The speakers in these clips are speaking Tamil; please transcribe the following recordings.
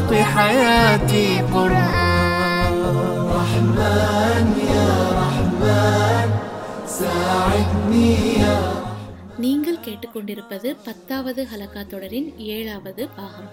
خلق حياتي قرآن رحمن يا رحمن ساعدني يا நீங்கள் கேட்டுக்கொண்டிருப்பது பத்தாவது ஹலகா தொடரின் ஏழாவது பாகம்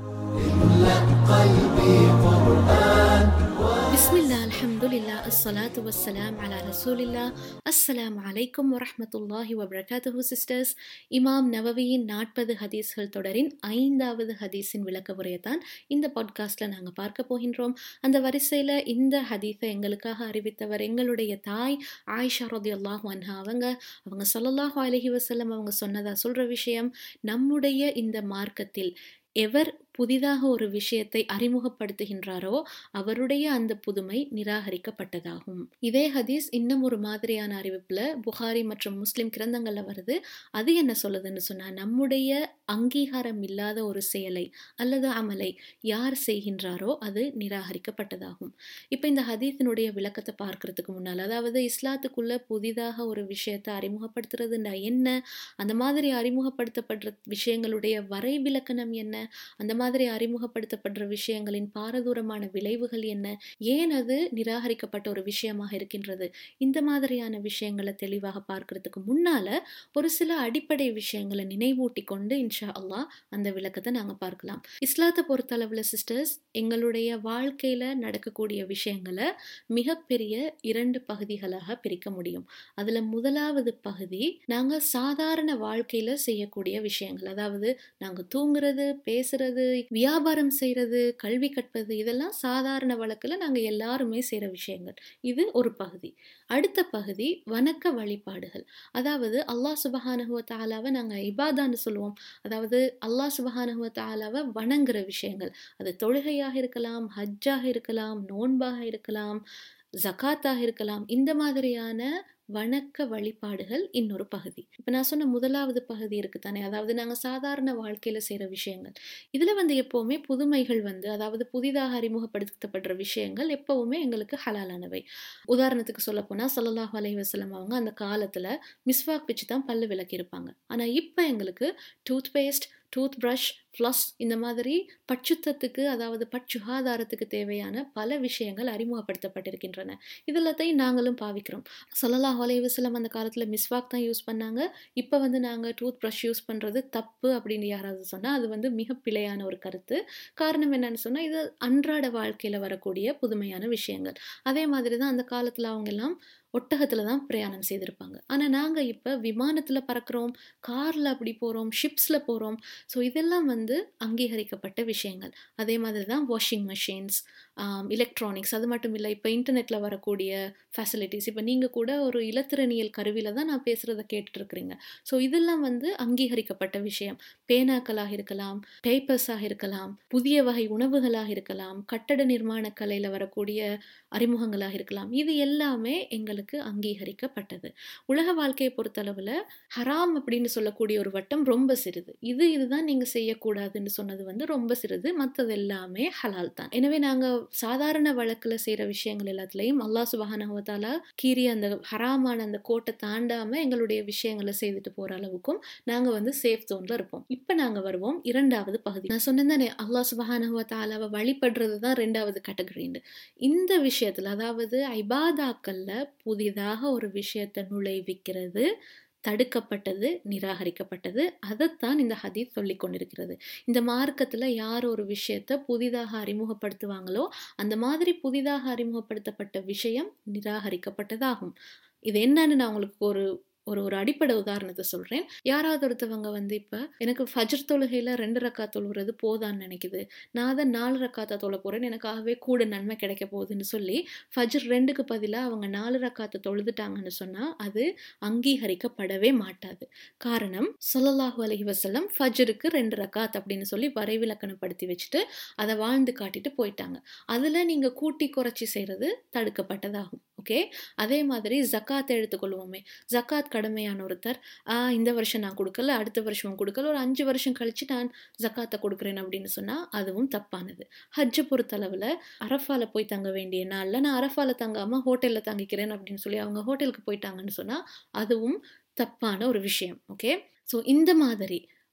பிஸ்மில்லா அல்ஹம்துலில்லா அஸ்ஸலாத்து வஸ்ஸலாம் அலா ரசூலில்லா அஸ்ஸலாமு அலைக்கும் வரஹ்மத்துல்லாஹி வபரகாத்துஹு சிஸ்டர்ஸ் இமாம் நவவியின் நாற்பது ஹதீஸ்கள் தொடரின் ஐந்தாவது ஹதீஸின் விளக்க உரையைத்தான் இந்த பாட்காஸ்ட்டில் நாங்கள் பார்க்க போகின்றோம் அந்த வரிசையில் இந்த ஹதீஸை எங்களுக்காக அறிவித்தவர் எங்களுடைய தாய் ஆயிஷா ரதி அல்லாஹு அன்ஹா அவங்க அவங்க சொல்லல்லாஹு அலஹி வசல்லம் அவங்க சொன்னதா சொல்கிற விஷயம் நம்முடைய இந்த மார்க்கத்தில் எவர் புதிதாக ஒரு விஷயத்தை அறிமுகப்படுத்துகின்றாரோ அவருடைய அந்த புதுமை நிராகரிக்கப்பட்டதாகும் இதே ஹதீஸ் இன்னும் ஒரு மாதிரியான அறிவிப்புல புகாரி மற்றும் முஸ்லிம் கிரந்தங்கள்ல வருது அது என்ன சொல்லுதுன்னு சொன்னா நம்முடைய அங்கீகாரம் இல்லாத ஒரு செயலை அல்லது அமலை யார் செய்கின்றாரோ அது நிராகரிக்கப்பட்டதாகும் இப்போ இந்த ஹதீஸினுடைய விளக்கத்தை பார்க்கறதுக்கு முன்னால் அதாவது இஸ்லாத்துக்குள்ள புதிதாக ஒரு விஷயத்தை அறிமுகப்படுத்துறதுண்டா என்ன அந்த மாதிரி அறிமுகப்படுத்தப்படுற விஷயங்களுடைய வரைவிலக்கணம் என்ன அந்த மாதிரி அறிமுகப்படுத்தப்படுற விஷயங்களின் பாரதூரமான விளைவுகள் என்ன ஏன் அது நிராகரிக்கப்பட்ட ஒரு விஷயமாக இருக்கின்றது இந்த மாதிரியான விஷயங்களை தெளிவாக பார்க்கறதுக்கு முன்னால ஒரு சில அடிப்படை விஷயங்களை நினைவூட்டி கொண்டு இன்ஷா அல்லாஹ் அந்த விளக்கத்தை நாங்கள் பார்க்கலாம் இஸ்லாத்தை பொறுத்தளவில் சிஸ்டர்ஸ் எங்களுடைய வாழ்க்கையில நடக்கக்கூடிய விஷயங்களை மிகப்பெரிய இரண்டு பகுதிகளாக பிரிக்க முடியும் அதுல முதலாவது பகுதி நாங்க சாதாரண வாழ்க்கையில செய்யக்கூடிய விஷயங்கள் அதாவது நாங்க தூங்குறது பேசுறது வியாபாரம் செய்கிறது கல்வி கற்பது இதெல்லாம் சாதாரண வழக்கில் நாங்கள் எல்லாருமே செய்கிற விஷயங்கள் இது ஒரு பகுதி அடுத்த பகுதி வணக்க வழிபாடுகள் அதாவது அல்லாஹ் சுபஹானஹுவ தாலாவை நாங்கள் இபாதான்னு சொல்லுவோம் அதாவது அல்லாஹ் சுபஹானஹுவ தாலாவை வணங்குற விஷயங்கள் அது தொழுகையாக இருக்கலாம் ஹஜ்ஜாக இருக்கலாம் நோன்பாக இருக்கலாம் ஜக்காத்தாக இருக்கலாம் இந்த மாதிரியான வணக்க வழிபாடுகள் இன்னொரு பகுதி இப்போ நான் சொன்ன முதலாவது பகுதி இருக்கு தானே அதாவது நாங்கள் சாதாரண வாழ்க்கையில் செய்கிற விஷயங்கள் இதில் வந்து எப்போவுமே புதுமைகள் வந்து அதாவது புதிதாக அறிமுகப்படுத்தப்படுற விஷயங்கள் எப்போவுமே எங்களுக்கு ஹலாலானவை உதாரணத்துக்கு சொல்ல போனால் சல்லாஹ் அலைஹி வசலம் அவங்க அந்த காலத்தில் மிஸ்வாக் வச்சு தான் பல்லு விளக்கியிருப்பாங்க ஆனால் இப்போ எங்களுக்கு toothpaste toothbrush floss இந்த மாதிரி பட்சுத்தத்துக்கு அதாவது பட்சுகாதாரத்துக்கு தேவையான பல விஷயங்கள் அறிமுகப்படுத்தப்பட்டிருக்கின்றன இதெல்லாத்தையும் நாங்களும் பாவிக்கிறோம் சொல்லலாம் அலைவசலம் அந்த காலத்தில் மிஸ்வாக் தான் யூஸ் பண்ணாங்க இப்போ வந்து நாங்கள் டூத் ப்ரஷ் யூஸ் பண்ணுறது தப்பு அப்படின்னு யாராவது சொன்னால் அது வந்து மிக பிழையான ஒரு கருத்து காரணம் என்னன்னு சொன்னால் இது அன்றாட வாழ்க்கையில் வரக்கூடிய புதுமையான விஷயங்கள் அதே மாதிரி தான் அந்த காலத்தில் அவங்க எல்லாம் ஒட்டகத்தில் தான் பிரயாணம் செய்திருப்பாங்க ஆனால் நாங்கள் இப்போ விமானத்தில் பறக்கிறோம் காரில் அப்படி போகிறோம் ஷிப்ஸில் போகிறோம் ஸோ இதெல்லாம் வந்து அங்கீகரிக்கப்பட்ட விஷயங்கள் அதே மாதிரி தான் வாஷிங் மிஷின்ஸ் எலக்ட்ரானிக்ஸ் அது மட்டும் இல்லை இப்போ இன்டர்நெட்டில் வரக்கூடிய ஃபெசிலிட்டிஸ் இப்போ நீங்கள் கூட ஒரு இலத்திரனியல் கருவியில் தான் நான் பேசுகிறத கேட்டுட்ருக்குறீங்க ஸோ இதெல்லாம் வந்து அங்கீகரிக்கப்பட்ட விஷயம் பேனாக்களாக இருக்கலாம் பேப்பர்ஸாக இருக்கலாம் புதிய வகை உணவுகளாக இருக்கலாம் கட்டட நிர்மாண கலையில் வரக்கூடிய அறிமுகங்களாக இருக்கலாம் இது எல்லாமே எங்களுக்கு அங்கீகரிக்கப்பட்டது உலக வாழ்க்கையை பொறுத்தளவில் ஹராம் அப்படின்னு சொல்லக்கூடிய ஒரு வட்டம் ரொம்ப சிறிது இது இதுதான் நீங்கள் செய்யக்கூடாதுன்னு சொன்னது வந்து ரொம்ப சிறிது மற்றது எல்லாமே ஹலால் தான் எனவே நாங்கள் சாதாரண வழக்கில் செய்கிற விஷயங்கள் எல்லாத்துலேயும் அல்லாஹ் சுபஹானஹத்தாலா கீறி அந்த ஹராமான அந்த கோட்டை தாண்டாமல் எங்களுடைய விஷயங்களை செய்துட்டு போகிற அளவுக்கும் நாங்கள் வந்து சேஃப் ஜோனில் இருப்போம் இப்போ நாங்கள் வருவோம் இரண்டாவது பகுதி நான் சொன்னேன் தானே அல்லாஹ் சுபஹானஹத்தாலாவை வழிபடுறது தான் ரெண்டாவது கேட்டகரின்னு இந்த விஷயத்தில் அதாவது ஐபாதாக்கல்ல புதிதாக ஒரு விஷயத்தை நுழைவிக்கிறது தடுக்கப்பட்டது நிராகரிக்கப்பட்டது அதைத்தான் இந்த ஹதீஸ் சொல்லி கொண்டிருக்கிறது இந்த மார்க்கத்தில் யார் ஒரு விஷயத்தை புதிதாக அறிமுகப்படுத்துவாங்களோ அந்த மாதிரி புதிதாக அறிமுகப்படுத்தப்பட்ட விஷயம் நிராகரிக்கப்பட்டதாகும் இது என்னன்னு நான் உங்களுக்கு ஒரு ஒரு ஒரு அடிப்படை உதாரணத்தை சொல்கிறேன் யாராவது ஒருத்தவங்க வந்து இப்போ எனக்கு ஃபஜர் தொழுகையில் ரெண்டு ரக்கா தொழுகிறது போதான்னு நினைக்குது நான் அதை நாலு ரக்காத்தா தொழ போகிறேன் எனக்காகவே கூட நன்மை கிடைக்க போகுதுன்னு சொல்லி ஃபஜர் ரெண்டுக்கு பதிலாக அவங்க நாலு ரக்காத்தை தொழுதுட்டாங்கன்னு சொன்னால் அது அங்கீகரிக்கப்படவே மாட்டாது காரணம் சொல்லலாஹு அலஹி வசல்லம் ஃபஜருக்கு ரெண்டு ரக்காத் அப்படின்னு சொல்லி வரைவிலக்கணப்படுத்தி வச்சுட்டு அதை வாழ்ந்து காட்டிட்டு போயிட்டாங்க அதில் நீங்கள் கூட்டி குறைச்சி செய்கிறது தடுக்கப்பட்டதாகும் ஓகே அதே மாதிரி ஜக்காத் எடுத்துக்கொள்வோமே ஜக்காத் கடமையான ஒருத்தர் இந்த வருஷம் நான் கொடுக்கல அடுத்த வருஷமும் கொடுக்கல ஒரு அஞ்சு வருஷம் கழிச்சு நான் ஜக்காத்தை கொடுக்குறேன் அப்படின்னு சொன்னால் அதுவும் தப்பானது ஹஜ்ஜை பொறுத்தளவில் அரஃபால போய் தங்க வேண்டிய நாளில் நான் அரஃபால தங்காமல் ஹோட்டலில் தங்கிக்கிறேன் அப்படின்னு சொல்லி அவங்க ஹோட்டலுக்கு போயிட்டாங்கன்னு சொன்னால் அதுவும் தப்பான ஒரு விஷயம் ஓகே ஸோ இந்த மாதிரி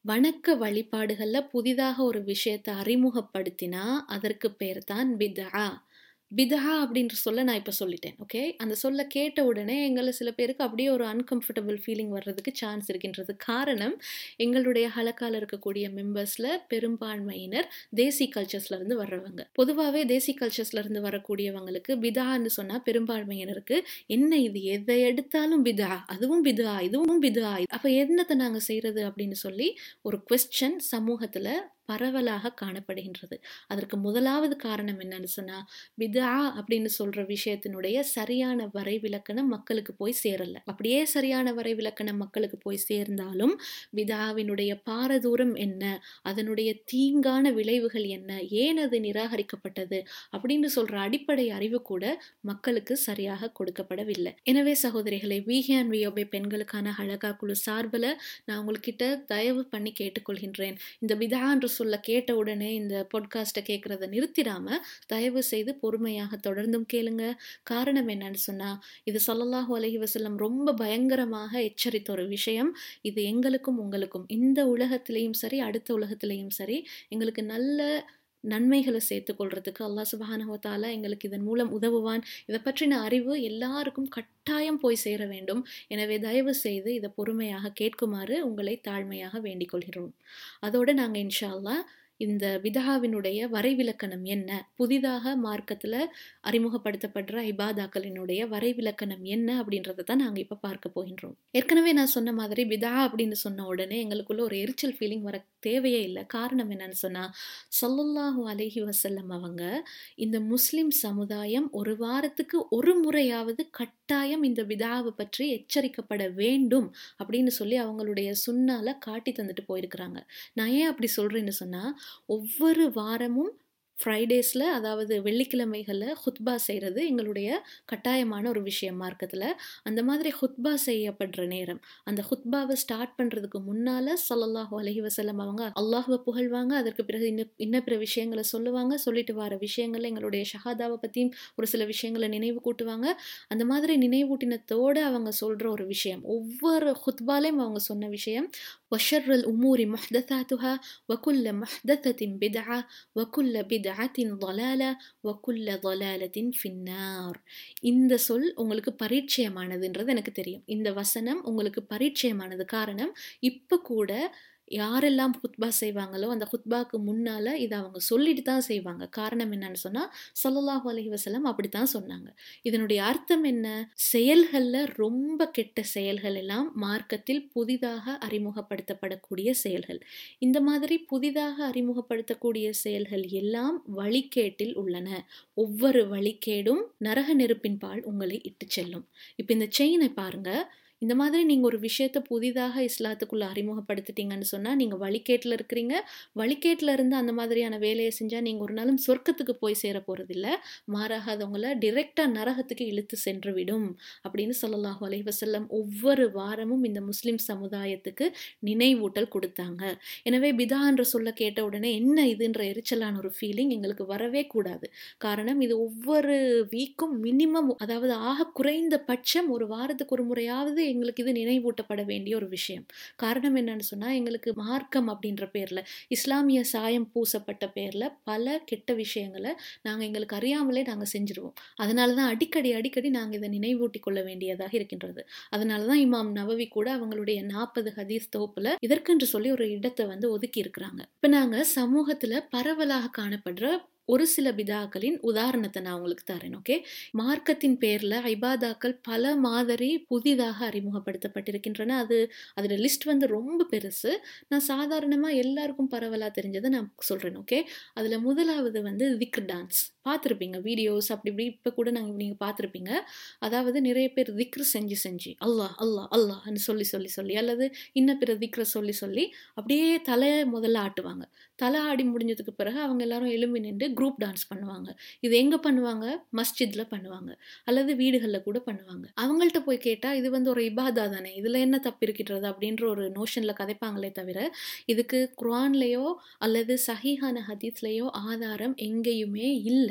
வணக்க வழிபாடுகள்ல புதிதாக ஒரு விஷயத்தை அறிமுகப்படுத்தினா அதற்கு பேர் தான் பிதா பிதா அப்படின்ற சொல்ல நான் இப்போ சொல்லிட்டேன் ஓகே அந்த சொல்ல கேட்ட உடனே எங்களை சில பேருக்கு அப்படியே ஒரு அன்கம்ஃபர்டபுள் ஃபீலிங் வர்றதுக்கு சான்ஸ் இருக்கின்றது காரணம் எங்களுடைய ஹலக்கால இருக்கக்கூடிய மெம்பர்ஸில் பெரும்பான்மையினர் தேசி கல்ச்சர்ஸ்லேருந்து வர்றவங்க பொதுவாகவே தேசி கல்ச்சர்ஸ்லேருந்து வரக்கூடியவங்களுக்கு பிதான்னு சொன்னால் பெரும்பான்மையினருக்கு என்ன இது எதை எடுத்தாலும் பிதா அதுவும் பிதா இதுவும் பிதா அப்போ என்னத்தை நாங்கள் செய்கிறது அப்படின்னு சொல்லி ஒரு கொஸ்டின் சமூகத்தில் பரவலாக காணப்படுகின்றது அதற்கு முதலாவது காரணம் என்னன்னு சொன்னா பிதா அப்படின்னு சொல்ற விஷயத்தினுடைய சரியான வரைவிலக்கணம் மக்களுக்கு போய் சேரல அப்படியே சரியான வரைவிலக்கணம் மக்களுக்கு போய் சேர்ந்தாலும் பிதாவினுடைய பாரதூரம் என்ன அதனுடைய தீங்கான விளைவுகள் என்ன ஏன் அது நிராகரிக்கப்பட்டது அப்படின்னு சொல்ற அடிப்படை அறிவு கூட மக்களுக்கு சரியாக கொடுக்கப்படவில்லை எனவே சகோதரிகளை வீஹான் வியோபே பெண்களுக்கான அழகா குழு சார்பில் நான் உங்கள்கிட்ட தயவு பண்ணி கேட்டுக்கொள்கின்றேன் இந்த பிதா என்று சொல்ல கேட்ட உடனே இந்த பாட்காஸ்ட்டை கேட்குறத நிறுத்திடாம தயவு செய்து பொறுமையாக தொடர்ந்தும் கேளுங்க காரணம் என்னன்னு சொன்னா இது சொல்லல்லாஹு அலஹி வசல்லம் ரொம்ப பயங்கரமாக எச்சரித்த ஒரு விஷயம் இது எங்களுக்கும் உங்களுக்கும் இந்த உலகத்திலையும் சரி அடுத்த உலகத்திலையும் சரி எங்களுக்கு நல்ல நன்மைகளை சேர்த்துக்கொள்றதுக்கு அல்லாஹ் சுபஹானஹோத்தாலா எங்களுக்கு இதன் மூலம் உதவுவான் இதை பற்றின அறிவு எல்லாருக்கும் கட்டாயம் போய் சேர வேண்டும் எனவே தயவு செய்து இதை பொறுமையாக கேட்குமாறு உங்களை தாழ்மையாக வேண்டிக் கொள்கிறோம் அதோடு நாங்கள் இன்ஷா அல்லா இந்த விதகாவினுடைய வரைவிலக்கணம் என்ன புதிதாக மார்க்கத்தில் அறிமுகப்படுத்தப்படுற இபாதாக்களினுடைய வரைவிலக்கணம் என்ன அப்படின்றத தான் நாங்கள் இப்போ பார்க்க போகின்றோம் ஏற்கனவே நான் சொன்ன மாதிரி பிதா அப்படின்னு சொன்ன உடனே எங்களுக்குள்ள ஒரு எரிச்சல் ஃபீலிங் வர தேவையே இல்லை காரணம் என்னன்னு சொன்னால் சொல்லல்லாஹு அலஹி வசல்லம் அவங்க இந்த முஸ்லிம் சமுதாயம் ஒரு வாரத்துக்கு ஒரு முறையாவது கட்டாயம் இந்த விதாவை பற்றி எச்சரிக்கப்பட வேண்டும் அப்படின்னு சொல்லி அவங்களுடைய சுண்ணால காட்டி தந்துட்டு போயிருக்கிறாங்க நான் ஏன் அப்படி சொல்றேன்னு சொன்னா ஒவ்வொரு வாரமும் ஃப்ரைடேஸில் அதாவது வெள்ளிக்கிழமைகளில் ஹுத்பா செய்கிறது எங்களுடைய கட்டாயமான ஒரு விஷயம் மார்க்கத்தில் அந்த மாதிரி ஹுத்பா செய்யப்படுற நேரம் அந்த ஹுத்பாவை ஸ்டார்ட் பண்ணுறதுக்கு முன்னால் சொல்லல்லாஹு அலஹி வசல்லம் அவங்க அல்லாஹுவை புகழ்வாங்க அதற்கு பிறகு இன்னும் இன்ன பிற விஷயங்களை சொல்லுவாங்க சொல்லிட்டு வர விஷயங்கள் எங்களுடைய ஷஹாதாவை பற்றியும் ஒரு சில விஷயங்களை நினைவு கூட்டுவாங்க அந்த மாதிரி நினைவூட்டினத்தோடு அவங்க சொல்கிற ஒரு விஷயம் ஒவ்வொரு ஹுத்பாலையும் அவங்க சொன்ன விஷயம் وشر الأمور محدثاتها وكل محدثة بدعة وكل بدعة ضلالة وكل ضلالة في النار இந்த சொல் உங்களுக்கு பரிச்சயமானதுன்றது எனக்கு தெரியும் இந்த வசனம் உங்களுக்கு பரிச்சயமானது காரணம் இப்போ கூட யாரெல்லாம் ஹுத்பா செய்வாங்களோ அந்த ஹுத்பாக்கு முன்னால் இதை அவங்க சொல்லிட்டு தான் செய்வாங்க காரணம் என்னன்னு சொன்னால் சொல்லலாஹு அலஹி வசலம் அப்படி தான் சொன்னாங்க இதனுடைய அர்த்தம் என்ன செயல்களில் ரொம்ப கெட்ட செயல்கள் எல்லாம் மார்க்கத்தில் புதிதாக அறிமுகப்படுத்தப்படக்கூடிய செயல்கள் இந்த மாதிரி புதிதாக அறிமுகப்படுத்தக்கூடிய செயல்கள் எல்லாம் வழிகேட்டில் உள்ளன ஒவ்வொரு வழிகேடும் நரக நெருப்பின் பால் உங்களை இட்டு செல்லும் இப்போ இந்த செயினை பாருங்க இந்த மாதிரி நீங்கள் ஒரு விஷயத்த புதிதாக இஸ்லாத்துக்குள்ளே அறிமுகப்படுத்திட்டீங்கன்னு சொன்னால் நீங்கள் வழிகேட்டில் இருக்கிறீங்க வழிகேட்டில் இருந்து அந்த மாதிரியான வேலையை செஞ்சால் நீங்கள் ஒரு நாளும் சொர்க்கத்துக்கு போய் சேர போகிறதில்ல மாறாக அது உங்களை டிரெக்டாக நரகத்துக்கு இழுத்து சென்று விடும் அப்படின்னு சொல்லலாஹு அலைஹி வசல்லம் ஒவ்வொரு வாரமும் இந்த முஸ்லீம் சமுதாயத்துக்கு நினைவூட்டல் கொடுத்தாங்க எனவே பிதா என்ற சொல்ல கேட்ட உடனே என்ன இதுன்ற எரிச்சலான ஒரு ஃபீலிங் எங்களுக்கு வரவே கூடாது காரணம் இது ஒவ்வொரு வீக்கும் மினிமம் அதாவது ஆக குறைந்த பட்சம் ஒரு வாரத்துக்கு ஒரு முறையாவது எங்களுக்கு இது நினைவூட்டப்பட வேண்டிய ஒரு விஷயம் காரணம் என்னன்னு சொன்னால் எங்களுக்கு மார்க்கம் அப்படின்ற பேரில் இஸ்லாமிய சாயம் பூசப்பட்ட பேரில் பல கெட்ட விஷயங்களை நாங்கள் எங்களுக்கு அறியாமலே நாங்கள் செஞ்சுருவோம் அதனால தான் அடிக்கடி அடிக்கடி நாங்கள் இதை நினைவூட்டி கொள்ள வேண்டியதாக இருக்கின்றது அதனால தான் இமாம் நவவி கூட அவங்களுடைய நாற்பது ஹதீஸ் தொகுப்பில் இதற்கென்று சொல்லி ஒரு இடத்தை வந்து ஒதுக்கி இருக்கிறாங்க இப்போ நாங்கள் சமூகத்தில் பரவலாக காணப்படுற ஒரு சில பிதாக்களின் உதாரணத்தை நான் உங்களுக்கு தரேன் ஓகே மார்க்கத்தின் பேரில் ஐபாதாக்கள் பல மாதிரி புதிதாக அறிமுகப்படுத்தப்பட்டிருக்கின்றன அது அதோட லிஸ்ட் வந்து ரொம்ப பெருசு நான் சாதாரணமாக எல்லாருக்கும் பரவலாக தெரிஞ்சதை நான் சொல்கிறேன் ஓகே அதில் முதலாவது வந்து திக்ர் டான்ஸ் பார்த்துருப்பீங்க வீடியோஸ் அப்படி இப்படி இப்போ கூட நாங்கள் நீங்கள் பார்த்துருப்பீங்க அதாவது நிறைய பேர் திக்ரு செஞ்சு செஞ்சு அல்லாஹ் அல்லாஹ் அல்லாஹ்னு சொல்லி சொல்லி சொல்லி அல்லது இன்ன பிற திக்ரை சொல்லி சொல்லி அப்படியே தலையை முதல்ல ஆட்டுவாங்க தலை ஆடி முடிஞ்சதுக்கு பிறகு அவங்க எல்லாரும் எலும்பி நின்று குரூப் டான்ஸ் பண்ணுவாங்க இது எங்கே பண்ணுவாங்க மஸ்ஜிதில் பண்ணுவாங்க அல்லது வீடுகளில் கூட பண்ணுவாங்க அவங்கள்ட்ட போய் கேட்டால் இது வந்து ஒரு இபாதா தானே இதில் என்ன தப்பு இருக்கின்றது அப்படின்ற ஒரு நோஷனில் கதைப்பாங்களே தவிர இதுக்கு குர்ஆன்லேயோ அல்லது சஹீஹான ஹதீஸ்லேயோ ஆதாரம் எங்கேயுமே இல்லை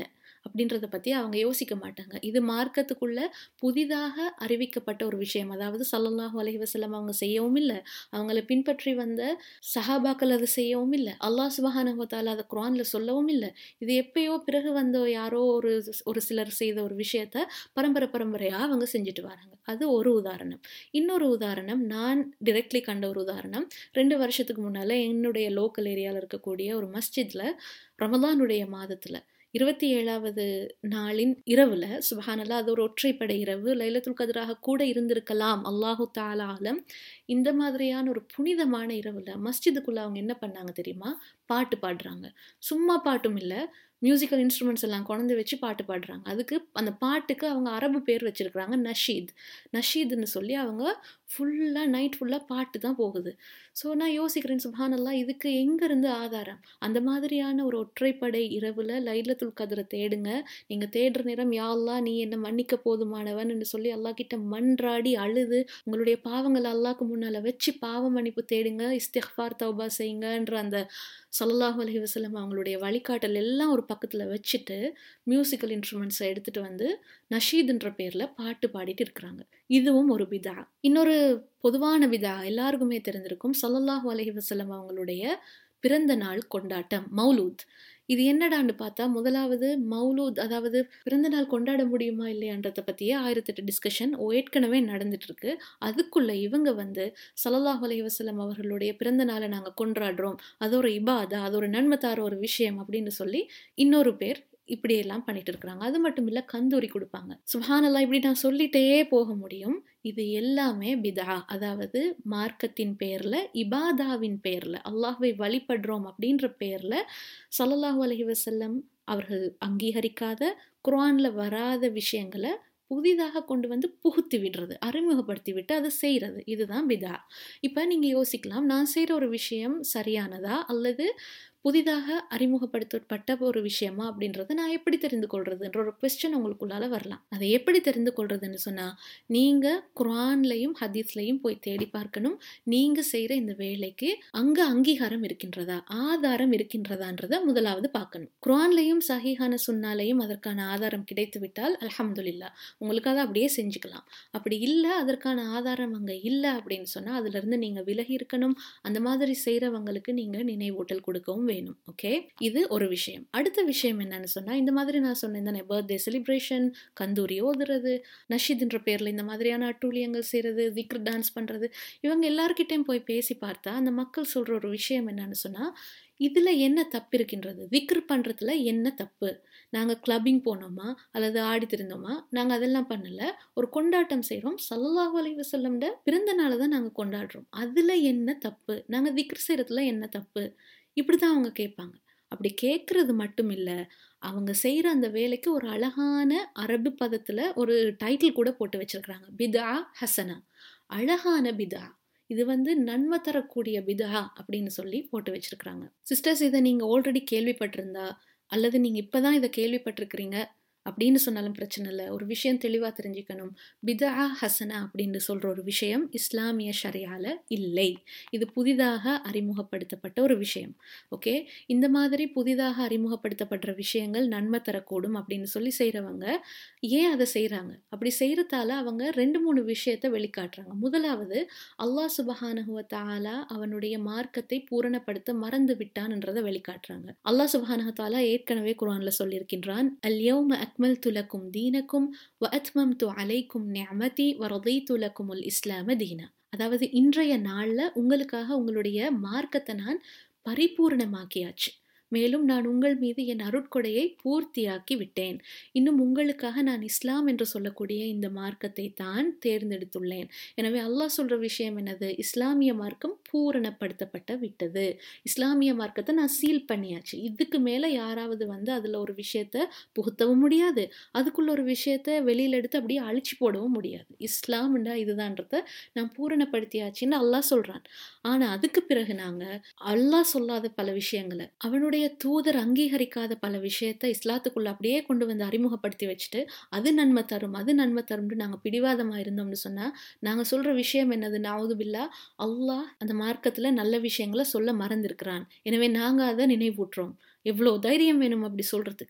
அப்படின்றத பற்றி அவங்க யோசிக்க மாட்டாங்க இது மார்க்கத்துக்குள்ள புதிதாக அறிவிக்கப்பட்ட ஒரு விஷயம் அதாவது சல்லல்லாஹு அலைஹி வஸல்லம் அவங்க செய்யவும் இல்லை அவங்கள பின்பற்றி வந்த சஹாபாக்கள் அதை செய்யவும் இல்லை அல்லாஹ் சுபஹானஹு தஆலா அதை குர்ஆன்ல சொல்லவும் இல்லை இது எப்பயோ பிறகு வந்த யாரோ ஒரு ஒரு சிலர் செய்த ஒரு விஷயத்த பரம்பரை பரம்பரையாக அவங்க செஞ்சுட்டு வராங்க அது ஒரு உதாரணம் இன்னொரு உதாரணம் நான் டிரெக்ட்லி கண்ட ஒரு உதாரணம் ரெண்டு வருஷத்துக்கு முன்னால் என்னுடைய லோக்கல் ஏரியாவில் இருக்கக்கூடிய ஒரு மஸ்ஜிதில் ரமலானுடைய மாதத்தில் இருபத்தி ஏழாவது நாளின் இரவுல சுபஹானல்லா அது ஒரு ஒற்றைப்படை இரவு லைலத்துல் கதிராக கூட இருந்திருக்கலாம் அல்லாஹு தாலாலம் இந்த மாதிரியான ஒரு புனிதமான இரவுல மஸ்ஜிதுக்குள்ள அவங்க என்ன பண்ணாங்க தெரியுமா பாட்டு பாடுறாங்க சும்மா பாட்டும் இல்லை மியூசிக்கல் இன்ஸ்ட்ருமெண்ட்ஸ் எல்லாம் கொண்டு வச்சு பாட்டு பாடுறாங்க அதுக்கு அந்த பாட்டுக்கு அவங்க அரபு பேர் வச்சிருக்கிறாங்க நஷீத் நஷீத்னு சொல்லி அவங்க ஃபுல்லாக நைட் ஃபுல்லாக பாட்டு தான் போகுது ஸோ நான் யோசிக்கிறேன் சுபானல்லா இதுக்கு எங்கேருந்து ஆதாரம் அந்த மாதிரியான ஒரு ஒற்றைப்படை இரவில் லைலத்துல் கதிரை தேடுங்க நீங்கள் தேடுற நேரம் யாழ்லா நீ என்ன மன்னிக்க போதுமானவன் சொல்லி அல்லா கிட்ட மன்றாடி அழுது உங்களுடைய பாவங்களை அல்லாக்கு முன்னால் வச்சு பாவ மன்னிப்பு தேடுங்க இஸ்திஃபார் தௌபா செய்யுங்கன்ற அந்த சல்லாஹூ அலஹி வசலம் அவங்களுடைய வழிகாட்டல் எல்லாம் ஒரு பக்கத்தில் வச்சுட்டு மியூசிக்கல் இன்ஸ்ட்ருமெண்ட்ஸை எடுத்துகிட்டு வந்து நஷீதுன்ற பேரில் பாட்டு பாடிட்டு இருக்கிறாங்க இதுவும் ஒரு பிதா இன்னொரு பொதுவான விதா எல்லாருக்குமே தெரிஞ்சிருக்கும் சல்லல்லாஹு அலஹி வசலம் அவங்களுடைய பிறந்த நாள் கொண்டாட்டம் மௌலூத் இது என்னடான்னு பார்த்தா முதலாவது மௌலூத் அதாவது பிறந்த நாள் கொண்டாட முடியுமா இல்லையான்றதை பற்றியே ஆயிரத்தெட்டு டிஸ்கஷன் ஏற்கனவே நடந்துட்டு இருக்கு அதுக்குள்ள இவங்க வந்து சல்லல்லாஹ் அலைஹி வஸல்லம் அவர்களுடைய பிறந்த நாளை நாங்கள் கொண்டாடுறோம் அது ஒரு இபாதா அது ஒரு நன்மை தார ஒரு விஷயம் அப்படின்னு சொல்லி இன்னொரு பேர் இப்படியெல்லாம் பண்ணிட்டு இருக்கிறாங்க அது மட்டும் இல்லை கந்தூரி கொடுப்பாங்க சுஹானல்லா இப்படி நான் சொல்லிட்டே போக முடியும் இது எல்லாமே பிதா அதாவது மார்க்கத்தின் பேரில் இபாதாவின் பேரில் அல்லாஹ்வை வழிபடுறோம் அப்படின்ற பேரில் சல்லல்லாஹு அலஹி வசல்லம் அவர்கள் அங்கீகரிக்காத குரானில் வராத விஷயங்களை புதிதாக கொண்டு வந்து புகுத்தி விடுறது அறிமுகப்படுத்தி விட்டு அதை செய்கிறது இதுதான் பிதா இப்போ நீங்கள் யோசிக்கலாம் நான் செய்கிற ஒரு விஷயம் சரியானதா அல்லது புதிதாக அறிமுகப்படுத்தப்பட்ட ஒரு விஷயமா அப்படின்றத நான் எப்படி தெரிந்து கொள்றதுன்ற ஒரு கொஸ்டின் உங்களுக்குள்ளால வரலாம் அதை எப்படி தெரிந்து கொள்றதுன்னு சொன்னா நீங்க குரான்லையும் ஹதீஸ்லையும் போய் தேடி பார்க்கணும் நீங்க செய்யற இந்த வேலைக்கு அங்க அங்கீகாரம் இருக்கின்றதா ஆதாரம் இருக்கின்றதான்றத முதலாவது பார்க்கணும் குரான்லையும் சஹீஹான சுன்னாலையும் அதற்கான ஆதாரம் கிடைத்து விட்டால் அலமதுல்லா உங்களுக்கு அதை அப்படியே செஞ்சுக்கலாம் அப்படி இல்லை அதற்கான ஆதாரம் அங்கே இல்லை அப்படின்னு சொன்னால் அதுலேருந்து நீங்கள் விலகி இருக்கணும் அந்த மாதிரி செய்கிறவங்களுக்கு நீங்கள் நினைவூட்டல் கொடுக்கவும் வேணும் ஓகே இது ஒரு விஷயம் அடுத்த விஷயம் என்னன்னு சொன்னால் இந்த மாதிரி நான் சொன்னேன் தானே பர்த்டே செலிப்ரேஷன் கந்தூரி ஓதுறது நஷீத்ன்ற பேரில் இந்த மாதிரியான அட்டூழியங்கள் செய்கிறது விக்ர் டான்ஸ் பண்ணுறது இவங்க எல்லார்கிட்டையும் போய் பேசி பார்த்தா அந்த மக்கள் சொல்கிற ஒரு விஷயம் என்னன்னு சொன்னால் இதில் என்ன தப்பு இருக்கின்றது விக்ர் பண்ணுறதுல என்ன தப்பு நாங்கள் கிளப்பிங் போனோமா அல்லது ஆடி திருந்தோமா நாங்கள் அதெல்லாம் பண்ணலை ஒரு கொண்டாட்டம் செய்கிறோம் சல்லாஹூ அலி வசல்லம்ட பிறந்த நாளை தான் நாங்கள் கொண்டாடுறோம் அதில் என்ன தப்பு நாங்கள் விக்ர் செய்கிறதுல என்ன தப்பு இப்படி தான் அவங்க கேட்பாங்க அப்படி கேட்குறது மட்டும் இல்லை அவங்க செய்கிற அந்த வேலைக்கு ஒரு அழகான அரபு பதத்தில் ஒரு டைட்டில் கூட போட்டு வச்சிருக்கிறாங்க பிதா ஹசனா அழகான பிதா இது வந்து நன்மை தரக்கூடிய பிதா அப்படின்னு சொல்லி போட்டு வச்சிருக்கிறாங்க சிஸ்டர்ஸ் இதை நீங்கள் ஆல்ரெடி கேள்விப்பட்டிருந்தா அல்லது நீங்கள் இப்போ தான் இதை கேள்விப்பட்டிருக்கிறீங்க அப்படின்னு சொன்னாலும் பிரச்சனை இல்லை ஒரு விஷயம் தெளிவாக தெரிஞ்சுக்கணும் பிதா ஹசனா அப்படின்னு சொல்கிற ஒரு விஷயம் இஸ்லாமிய ஷரியால இல்லை இது புதிதாக அறிமுகப்படுத்தப்பட்ட ஒரு விஷயம் ஓகே இந்த மாதிரி புதிதாக அறிமுகப்படுத்தப்படுற விஷயங்கள் நன்மை தரக்கூடும் அப்படின்னு சொல்லி செய்கிறவங்க ஏன் அதை செய்கிறாங்க அப்படி செய்கிறதால அவங்க ரெண்டு மூணு விஷயத்தை வெளிக்காட்டுறாங்க முதலாவது அல்லாஹ் சுபஹானஹுவ தாலா அவனுடைய மார்க்கத்தை பூரணப்படுத்த மறந்து விட்டான்ன்றதை வெளிக்காட்டுறாங்க அல்லாஹ் சுபஹானஹு தாலா ஏற்கனவே குரான்ல சொல்லியிருக்கின்றான் அல்யௌம أكملت لكم دينكم وأتممت عليكم نعمتي ورضيت لكم الإسلام دينا அதாவது இன்றைய நாளில் உங்களுக்காக உங்களுடைய மார்க்கத்தை நான் பரிபூர்ணமாக்கியாச்சு மேலும் நான் உங்கள் மீது என் அருட்கொடையை பூர்த்தியாக்கி விட்டேன் இன்னும் உங்களுக்காக நான் இஸ்லாம் என்று சொல்லக்கூடிய இந்த மார்க்கத்தை தான் தேர்ந்தெடுத்துள்ளேன் எனவே அல்லாஹ் சொல்ற விஷயம் என்னது இஸ்லாமிய மார்க்கம் பூரணப்படுத்தப்பட்ட விட்டது இஸ்லாமிய மார்க்கத்தை நான் சீல் பண்ணியாச்சு இதுக்கு மேல யாராவது வந்து அதுல ஒரு விஷயத்த புகுத்தவும் முடியாது அதுக்குள்ள ஒரு விஷயத்த வெளியில எடுத்து அப்படியே அழிச்சு போடவும் முடியாது இஸ்லாம்ண்டா இதுதான்றத நான் பூரணப்படுத்தியாச்சுன்னு அல்லாஹ் சொல்றான் ஆனா அதுக்கு பிறகு நாங்க அல்லாஹ் சொல்லாத பல விஷயங்களை அவனுடைய தூதர் அங்கீகரிக்காத பல விஷயத்த இஸ்லாத்துக்குள்ள அப்படியே கொண்டு வந்து அறிமுகப்படுத்தி வச்சுட்டு அது நன்மை தரும் அது நன்மை தரும்னு நாங்கள் பிடிவாதமாக இருந்தோம்னு சொன்னால் நாங்கள் சொல்கிற விஷயம் என்னது நாவுதுபில்லா அல்லாஹ் அந்த மார்க்கத்தில் நல்ல விஷயங்களை சொல்ல மறந்திருக்கிறான் எனவே நாங்கள் அதை நினைவூட்டுறோம் எவ்வளோ தைரியம் வேணும் அப்படி சொல்கிறதுக்கு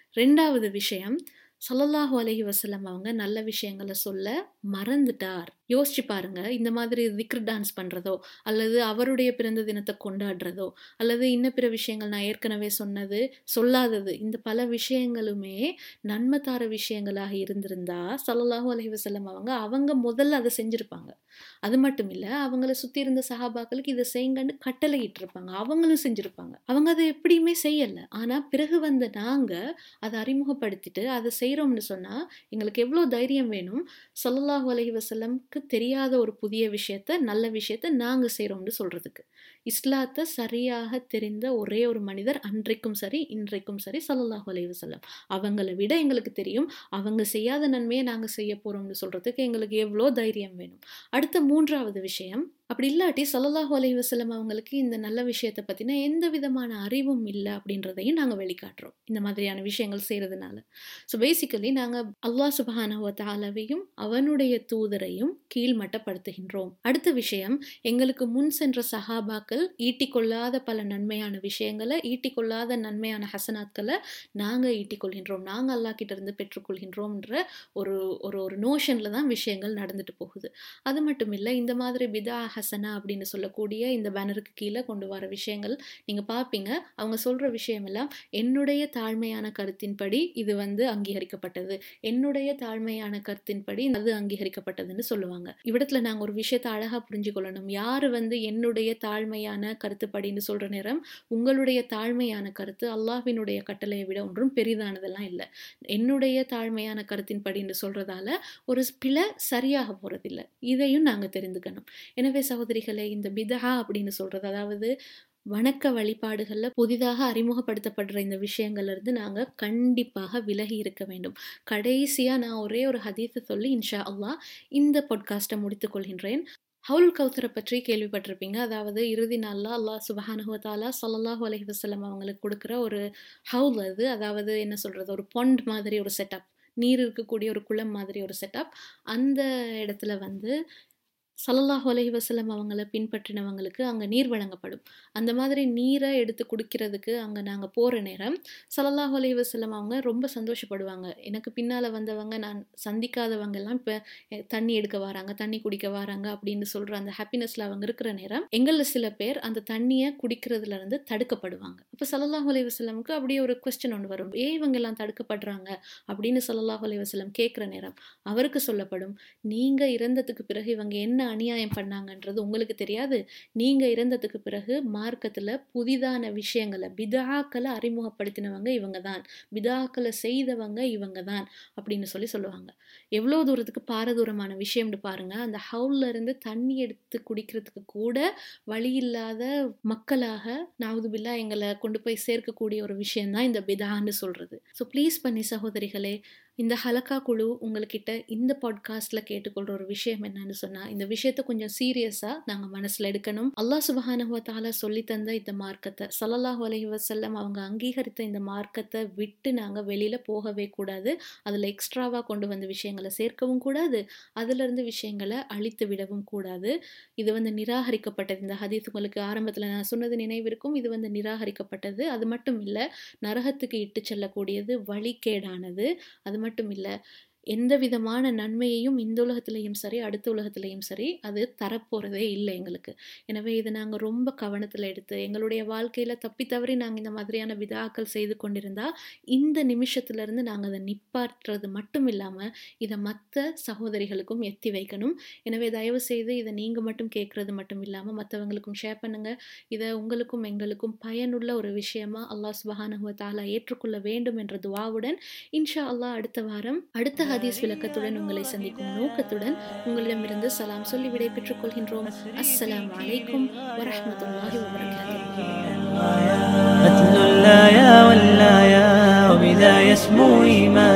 ரெண்டாவது விஷயம் ஸல்லல்லாஹு அலைஹி வஸல்லம் அவங்க நல்ல விஷயங்களை சொல்ல மறந்துட்டார் யோசிச்சு பாருங்க இந்த மாதிரி திக்ர் டான்ஸ் பண்றதோ அல்லது அவருடைய பிறந்த தினத்தை கொண்டாடுறதோ அல்லது இன்ன பிற விஷயங்கள் நான் ஏற்கனவே சொன்னது சொல்லாதது இந்த பல விஷயங்களுமே நன்மை தார விஷயங்களாக இருந்திருந்தா ஸல்லல்லாஹு அலைஹி வஸல்லம் அவங்க அவங்க முதல்ல அதை செஞ்சிருப்பாங்க அது மட்டும் இல்ல அவங்கள சுத்தி இருந்த சஹாபாக்களுக்கு இதை செய்யுங்கன்னு கட்டளையிட்டு இருப்பாங்க அவங்களும் செஞ்சிருப்பாங்க அவங்க அதை எப்படியுமே செய்யல ஆனா பிறகு வந்த நாங்க அதை அறிமுகப்படுத்திட்டு அதை செய்றோம்னு சொன்னா எங்களுக்கு எவ்வளவு தைரியம் வேணும் ஸல்லல்லாஹு அலைஹி வஸல்லம்க்கு தெரியாத ஒரு புதிய விஷயத்த நல்ல விஷயத்த நாங்க செய்றோம்னு சொல்றதுக்கு இஸ்லாத்தை சரியாக தெரிந்த ஒரே ஒரு மனிதர் அன்றைக்கும் சரி இன்றைக்கும் சரி ஸல்லல்லாஹு அலைஹி வஸல்லம் அவங்கள விட எங்களுக்கு தெரியும் அவங்க செய்யாத நன்மையை நாங்க செய்ய போறோம்னு சொல்றதுக்கு எங்களுக்கு எவ்வளோ தைரியம் வேணும் அடுத்த மூன்றாவது விஷயம் அப்படி இல்லாட்டி ஸல்லல்லாஹு அலைஹி வஸல்லம் அவங்களுக்கு இந்த நல்ல விஷயத்தை பத்தின எந்த விதமான அறிவும் இல்லை அப்படின்றதையும் நாங்க வெளிக்காட்டுறோம் இந்த மாதிரியான விஷயங்கள் செய்யறதுனால ஸோ பேசிக்கலி நாங்க அல்லாஹ் சுபஹானஹு வ தஆலாவையும் அவனுடைய தூதரையும் கீழ்மட்டப்படுத்துகின்றோம் அடுத்த விஷயம் எங்களுக்கு முன் சென்ற சஹாபாக்கள் ஈட்டிக்கொள்ளாத பல நன்மையான விஷயங்களை ஈட்டிக்கொள்ளாத நன்மையான ஹசனாத்களை நாங்க ஈட்டிக்கொள்கின்றோம் நாங்க அல்லாஹ் கிட்ட இருந்து பெற்றுக்கொள்கின்றோம்ன்ற ஒரு ஒரு ஒரு நோஷன்ல தான் விஷயங்கள் நடந்துட்டு போகுது அது மட்டும் இல்லை இந்த மாதிரி பிதா ஹசனா அப்படின்னு சொல்லக்கூடிய இந்த பேனருக்கு கீழே கொண்டு வர விஷயங்கள் நீங்க பார்ப்பீங்க அவங்க சொல்ற விஷயம் எல்லாம் என்னுடைய தாழ்மையான கருத்தின்படி இது வந்து அங்கீகரிக்கப்பட்டது என்னுடைய தாழ்மையான கருத்தின்படி அது அங்கீகரிக்கப்பட்டதுன்னு சொல்லுவாங்க இவ்விடத்துல நாங்க ஒரு விஷயத்தை அழகா புரிஞ்சு கொள்ளணும் யாரு வந்து என்னுடைய தாழ்மையான கருத்துப்படின்னு சொல்ற நேரம் உங்களுடைய தாழ்மையான கருத்து அல்லாஹ்வினுடைய கட்டளையை விட ஒன்றும் பெரிதானதெல்லாம் இல்லை என்னுடைய தாழ்மையான கருத்தின்படின்னு சொல்றதால ஒரு பிழை சரியாக போறதில்லை இதையும் நாங்க தெரிந்துக்கணும் எனவே சகோதரிகளே இந்த பிதஹா அப்படின்னு சொல்றது அதாவது வணக்க வழிபாடுகள்ல புதிதாக அறிமுகப்படுத்தப்படுற இந்த விஷயங்கள்ல இருந்து நாங்க கண்டிப்பாக விலகி இருக்க வேண்டும் கடைசியா நான் ஒரே ஒரு ஹதீஸை சொல்லி இன்ஷா அல்லாஹ் இந்த பாட்காஸ்ட்டை முடித்துக் கொள்கின்றேன் ஹவுல் கௌசரை பற்றி கேள்விப்பட்டிருப்பீங்க அதாவது இறுதி நாளில் அல்லாஹ் சுபஹானஹு தாலா ஸல்லல்லாஹு அலைஹி வஸல்லம் அவங்களுக்கு கொடுக்குற ஒரு ஹவுல் அது அதாவது என்ன சொல்றது ஒரு பொண்ட் மாதிரி ஒரு செட்டப் நீர் இருக்கக்கூடிய ஒரு குளம் மாதிரி ஒரு செட்டப் அந்த இடத்துல வந்து ஸல்லல்லாஹு அலைஹி வஸல்லம் அவங்கள பின்பற்றினவங்களுக்கு அங்கே நீர் வழங்கப்படும் அந்த மாதிரி நீரை எடுத்து குடிக்கிறதுக்கு அங்கே நாங்கள் போகிற நேரம் ஸல்லல்லாஹு அலைஹி வஸல்லம் அவங்க ரொம்ப சந்தோஷப்படுவாங்க எனக்கு பின்னால் வந்தவங்க நான் சந்திக்காதவங்க எல்லாம் இப்போ தண்ணி எடுக்க வராங்க தண்ணி குடிக்க வராங்க அப்படின்னு சொல்கிற அந்த ஹாப்பினஸில் அவங்க இருக்கிற நேரம் எங்களில் சில பேர் அந்த தண்ணியை குடிக்கிறதுல இருந்து தடுக்கப்படுவாங்க அப்போ ஸல்லல்லாஹு அலைஹி வஸல்லமுக்கு அப்படியே ஒரு கொஸ்டின் ஒன்று வரும் ஏன் இவங்க எல்லாம் தடுக்கப்படுறாங்க அப்படின்னு ஸல்லல்லாஹு அலைஹி வஸல்லம் கேட்குற நேரம் அவருக்கு சொல்லப்படும் நீங்கள் இறந்ததுக்கு பிறகு இவங்க என்ன அநியாயம் பண்ணாங்கன்றது உங்களுக்கு தெரியாது நீங்க இறந்ததுக்கு பிறகு மார்க்கத்துல புதிதான விஷயங்களை பிதாக்களை அறிமுகப்படுத்தினவங்க இவங்க தான் பிதாக்களை செய்தவங்க இவங்க தான் அப்படின்னு சொல்லி சொல்லுவாங்க எவ்வளோ தூரத்துக்கு பாரதூரமான விஷயம்னு பாருங்க அந்த ஹவுல்ல இருந்து தண்ணி எடுத்து குடிக்கிறதுக்கு கூட வழி இல்லாத மக்களாக நாவுதுபில்லா எங்களை கொண்டு போய் சேர்க்கக்கூடிய ஒரு விஷயம்தான் இந்த பிதான்னு சொல்றது ஸோ ப்ளீஸ் பண்ணி சகோதரிகளே இந்த ஹலக்கா குழு உங்கள்கிட்ட இந்த பாட்காஸ்ட்ல கேட்டுக்கொள்ற ஒரு விஷயம் என்னன்னு சொன்னா இந்த விஷயத்த கொஞ்சம் சீரியஸா நாங்க மனசுல எடுக்கணும் அல்லாஹ் சுபஹானஹு தாலா சொல்லி தந்த இந்த மார்க்கத்தை சல்லல்லாஹு அலைஹி வஸல்லம் அவங்க அங்கீகரித்த இந்த மார்க்கத்தை விட்டு நாங்க வெளியில போகவே கூடாது அதுல எக்ஸ்ட்ராவா கொண்டு வந்த விஷயங்களை சேர்க்கவும் கூடாது அதுல இருந்து விஷயங்களை அழித்து விடவும் கூடாது இது வந்து நிராகரிக்கப்பட்டது இந்த ஹதீஸ் உங்களுக்கு ஆரம்பத்துல நான் சொன்னது நினைவிருக்கும் இது வந்து நிராகரிக்கப்பட்டது அது மட்டும் இல்ல நரகத்துக்கு இட்டு செல்லக்கூடியது வழிகேடானது அது மட்டும் இல்லை எந்த விதமான நன்மையையும் இந்த உலகத்திலையும் சரி அடுத்த உலகத்திலையும் சரி அது தரப்போகிறதே இல்லை எங்களுக்கு எனவே இதை நாங்கள் ரொம்ப கவனத்தில் எடுத்து எங்களுடைய வாழ்க்கையில் தப்பி தவறி நாங்கள் இந்த மாதிரியான விதாக்கள் செய்து கொண்டிருந்தால் இந்த நிமிஷத்துலேருந்து நாங்கள் அதை நிப்பாட்டுறது மட்டும் இல்லாமல் இதை மற்ற சகோதரிகளுக்கும் எத்தி வைக்கணும் எனவே தயவு செய்து இதை நீங்கள் மட்டும் கேட்குறது மட்டும் இல்லாமல் மற்றவங்களுக்கும் ஷேர் பண்ணுங்கள் இதை உங்களுக்கும் எங்களுக்கும் பயனுள்ள ஒரு விஷயமா அல்லாஹ் சுபஹானஹுவ தாலா ஏற்றுக்கொள்ள வேண்டும் என்ற துவாவுடன் இன்ஷா அல்லாஹ் அடுத்த வாரம் அடுத்த ஹதீஸ் விளக்கத்துடன் உங்களை சந்திக்கும் நோக்கத்துடன் உங்களிடமிருந்து சலாம் சொல்லி விடை பெற்றுக் கொள்கின்றோம் அஸ்ஸலாமு அலைக்கும் வரஹ்மத்துல்லாஹி வபரகாத்துஹு مثل اللايا واللايا وبذا يسمو إيمان